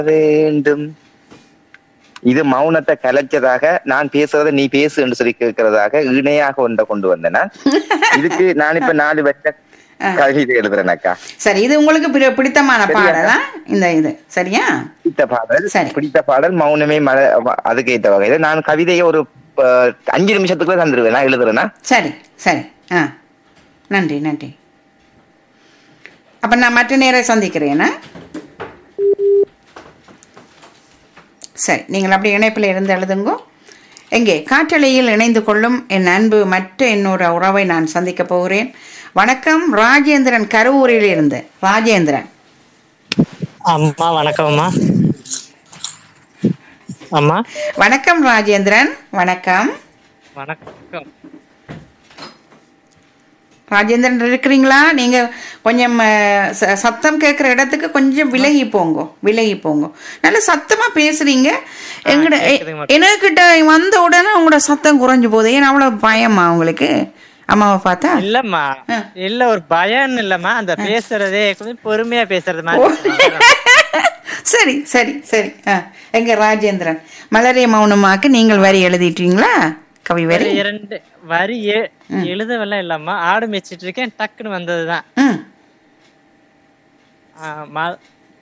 வேண்டும் இது மௌனத்தை கலைச்சதாக நான் பேசுறத நீ பேசு என்று சொல்லி கேட்கறதாக இணையாக ஒன்றை கொண்டு வந்தேன் இதுக்கு நான் இப்ப நாலு வச்ச கவிதை எழுதுறேன் அக்கா சரி இது உங்களுக்கு பிடி- பிடித்தமான சரியா? பாடலா இந்த இது சரியா பிடித்த பாடல் சரி. பிடித்த பாடல் மௌனமே மல அதுக்கு ஏற்ற வகையில நான் கவிதையை ஒரு அஹ், அஞ்சு நிமிஷத்துக்குள்ள தந்துருவேன் நான் எழுதுறேன்னா சரி சரி ஆ நன்றி நன்றி அப்ப நான் மற்ற நேரம் சந்திக்கிறேனா சரி நீங்கள் அப்படி இணைப்பில் இருந்து எழுதுங்கோ எங்கே காற்றலையில் இணைந்து கொள்ளும் என் அன்பு மற்ற இன்னொரு உறவை நான் சந்திக்க போகிறேன் வணக்கம் ராஜேந்திரன் கருவூரில் இருந்து ராஜேந்திரன் அம்மா வணக்கம் அம்மா அம்மா வணக்கம் ராஜேந்திரன் வணக்கம் வணக்கம் ராஜேந்திரன் இருக்கிறீங்களா நீங்க கொஞ்சம் அஹ், ச- சத்தம் கேட்குற இடத்துக்கு கொஞ்சம் விலகி போங்க விலகி போங்க நல்ல சத்தமா பேசுறீங்க எங்கட கேக்குதுங்கம்மா. எனக்கிட்ட வந்த உடனே உங்களோட சத்தம் குறைஞ்சு போகுது ஏன் அவ்வளவு பயமா உங்களுக்கு அம்மாவை பார்த்தா இல்லம்மா ஆ. இல்ல ஒரு பயம் இல்லம்மா அந்த பேசுறதே கொஞ்சம் பொறுமையா பேசுறது ஓ. மாதிரி சரி சரி சரி ஆ எங்க ராஜேந்திரன் மலரே மௌனமாக்கு நீங்கள் வரி எழுதிட்டீங்களா கவி வரி ஒரு இரண்டு வரி எ- எழுதவெல்லாம் இல்லம்மா ஆடு மேய்ச்சிட்டு இருக்கேன் டக்குன்னு வந்ததுதான் ம் ஆ, ம-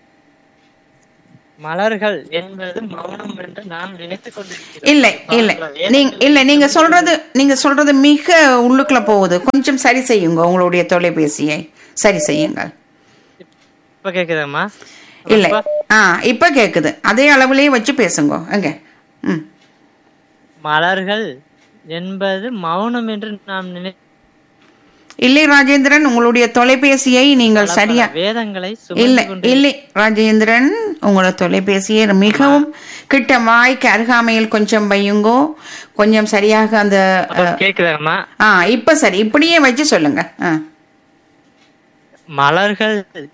மலர்கள் என்பது மௌனம் என்று நாம் நினைத்துக் கொண்டிருக்கிறோம் இல்லை இல்லை நீங்க இல்ல நீங்க சொல்றது நீங்க சொல்றது மிக உள்ளுக்குள்ள போகுது கொஞ்சம் சரி செய்யுங்க உங்களுடைய தொலைபேசியை சரி செய்யுங்கள் இப்ப கேக்குதாம்மா இல்லை ஆ இப்ப கேக்குது அதே அளவுலயே வச்சு பேசுங்க எங்க ம் மலர்கள் என்பது மௌனம் என்று நாம் நினை இல்லை ராஜேந்திரன் உங்களுடைய தொலைபேசியை நீங்கள் சரியா வேதங்களை இல்லை சுமந்து கொண்டு இல்லை ராஜேந்திரன் உங்களோட தொலைபேசியை மிகவும் கிட்ட வாய்க்கு அருகாமையில் கொஞ்சம் வையுங்கோ கொஞ்சம் சரியாக அந்த அஹ், கேக்குதாம்மா ஆ இப்ப சரி இப்படியே வச்சு சொல்லுங்க ஆ மலர்கள்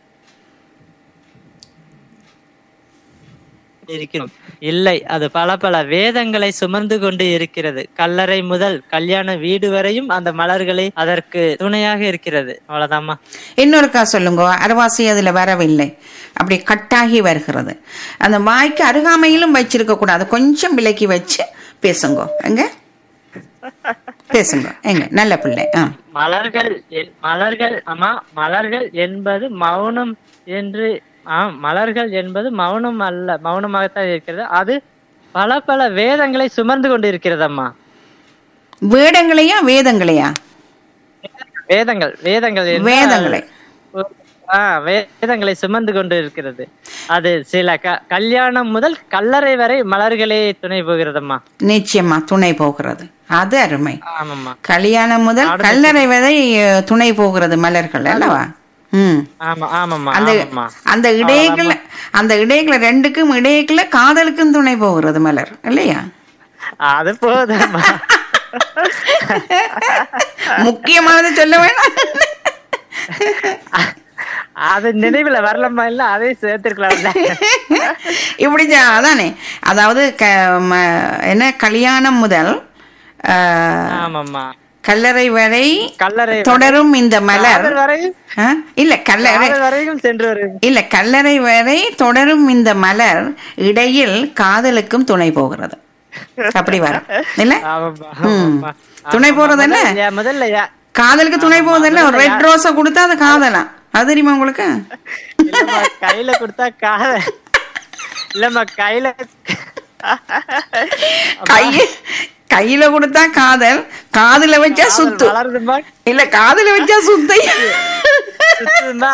இருக்கிறோம் இல்லை அது பல பல வேதங்களை சுமந்து கொண்டு இருக்கிறது கல்லறை முதல் கல்யாண வீடு வரையும் அந்த மலர்களை அதற்கு துணையாக இருக்கிறது அவ்வளவுதாம்மா இன்னொருக்கா சொல்லுங்க அரவாசி அதுல வரவில்லை அப்படி கட்டாகி வருகிறது அந்த வாய்க்கு அருகாமையிலும் வச்சிருக்க கூடாது கொஞ்சம் விலக்கி வச்சு பேசுங்க எங்க பேசுங்க எங்க நல்ல பிள்ளை ஆ மலர்கள் என்- மலர்கள் ஆமா மலர்கள் என்பது மௌனம் என்று ஆம் மலர்கள் என்பது மௌனம் அல்ல மௌனமாகத்தான் இருக்கிறது அது பல பல வேதங்களை சுமந்து கொண்டு இருக்கிறதம்மா வேடங்களையா வேதங்களையா வேதங்கள் வேதங்கள் என்றால் வேதங்களை ஒரு- ஆ, வேதங்களை சுமந்து கொண்டு இருக்கிறது அது சில க- கல்யாணம் முதல் கல்லறை வரை மலர்களே துணை போகிறதம்மா நிச்சயமா துணை போகிறது அது அருமை ஆமாம்மா கல்யாணம் முதல் கல்லறை வரை அஹ், துணை போகிறது மலர்கள் அல்லவா ம் ஆமா ஆமாம்மா அந்த ஆமாம்மா அந்த இடையக்குல அந்த இடையக்குல ரெண்டுக்கும் இடையக்குல காதலுக்கும் துணை போகிறது மலர் இல்லையா அது போதும்மா முக்கியமானது சொல்ல வேணாம் அது நினைவுல வரலம்மா இல்ல அதே சேர்த்திருக்கலாம்ல இப்படி ஜா- அதானே அதாவது க ம- என்ன கல்யாணம் முதல் அஹ், ஆமாம்மா கல்லறை வரை கல்லறை தொடரும் இந்த மலர் காதல் வரையும் ஆ? இல்ல கல்லறை காதல் வரையும் சென்று வரும் இல்ல கல்லறை வரை தொடரும் இந்த மலர் இடையில் காதலுக்கும் துணை போகிறது அப்படி வரும் இல்ல ஆமாம்மா ம். ஆமாம்மா. துணை ஆமாம்மா. போறது என்ன? முதல்ல- முதல்ல யா- காதலுக்கு துணை போகுது இல்ல ஒரு ரெட் ரோஸ கொடுத்தா அது காதலாம் அது தெரியுமா உங்களுக்கு இல்லம்மா கையில கொடுத்தா காதல் இல்லம்மா கையில கைய கையில கொடுத்தா காதல் காதுல வச்சா சுத்து வளருதுமா இல்ல காதுல வச்சா சுத்தை சுத்துதுமா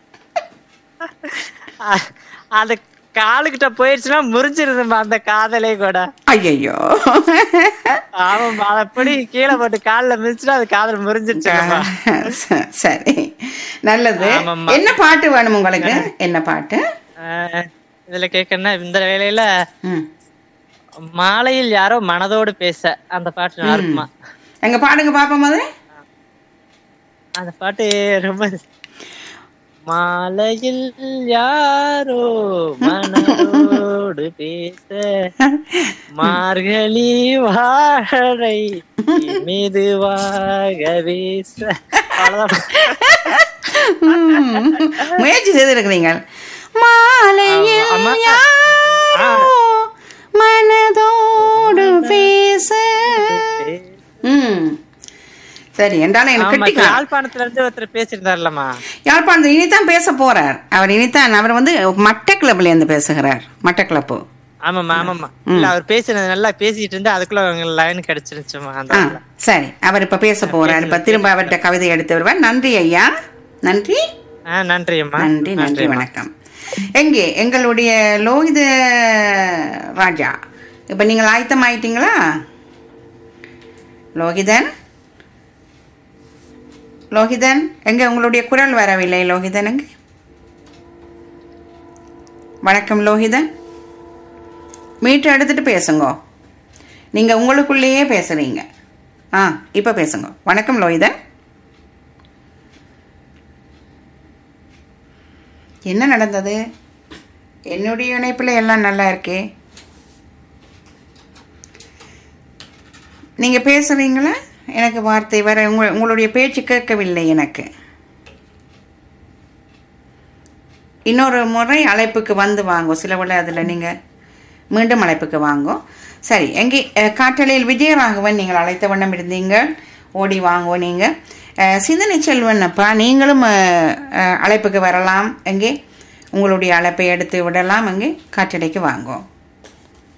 அ- அது காலுக்கிட்ட போயிடுச்சுன்னா முறிஞ்சிருதுமா அந்த காதலே கூட ஐயோ ஆமாம்மா அதை அப்படி கீழே போட்டு கால்ல மிதிச்சுன்னா அது காதல் முறிஞ்சிருச்சுமா சரி நல்லது ஆமாம்மா. என்ன பாட்டு வேணும் உங்களுக்கு என்ன பாட்டு இதுல கேட்கணும்னா இந்த வேலையில ம். மாலையில் யாரோ மனதோடு பேச அந்த பாட்டு நல்லா இருக்குமா எங்க பாடுங்க பாப்போம் அது அந்த பாட்டு ரொம்ப மாலையில் யாரோ மனதோடு பேச மார்கழி வாழை மெதுவாக வீச அவ்வளவுதான். ம். முயற்சி செய்திருக்கிறீங்க மாலையில் ஆமா. யாரோ மனதோடு பேச ம் சரி என்றாலும் எனக்கு ஆமா, இப்ப கிட்டிக்கா யாழ்ப்பாணத்துல இருந்து ஒருத்தர் பேசியிருந்தாருலம்மா யாழ்ப்பாணத்தில் இனிதான் பேச போறார் அவர் இனிதான் அவர் வந்து மட்டக்கிளப்புல இருந்து பேசுகிறார் மட்டக்கிளப்பு ஆமாம்மா ஆமாம்மா இல்ல அவர் பேசினது நல்லா பேசிட்டு இருந்தா அதுக்குள்ள அவங்க லைன் கிடைச்சிருச்சுமா அந்த ஆ இடத்துல. சரி அவர் இப்ப பேச போறார் இப்ப திரும்ப அவர்கிட்ட கவிதை எடுத்து வருவார் நன்றி ஐயா நன்றி ஆ நன்றி அம்மா நன்றி நன்றி அம்மா. வணக்கம் எங்கே எங்களுடைய லோகித ராஜா இப்ப நீங்கள் ஆயத்தம் ஆயிட்டீங்களா லோகிதன் லோகிதன் எங்க உங்களுடைய குரல் வரவில்லை லோகிதன் எங்க வணக்கம் லோகிதன் மீட்டர் எடுத்துட்டு பேசுங்க நீங்க உங்களுக்குள்ளேயே பேசுறீங்க ஆ இப்ப பேசுங்க வணக்கம் லோகிதன் என்ன நடந்தது என்னுடைய இணைப்பில் எல்லாம் நல்லா இருக்கே நீங்கள் பேசுகிறீங்களா எனக்கு வார்த்தை வர உங்க உங்களுடைய பேச்சு கேட்கவில்லை எனக்கு இன்னொரு முறை அழைப்புக்கு வந்து வாங்கோ சில வேளை அதில் நீங்கள் மீண்டும் அழைப்புக்கு வாங்கோ சரி எங்கே அஹ், காற்றலையில் விஜயராகவன் நீங்கள் அழைத்த வண்ணம் இருந்தீங்க ஓடி வாங்கோ நீங்கள் அஹ், சிந்தனை செல்வன் அப்பா நீங்களும் அஹ், அஹ், அழைப்புக்கு வரலாம் எங்கே உங்களுடைய அழைப்பை எடுத்து விடலாம் எங்கே காற்றலைக்கு வாங்கோ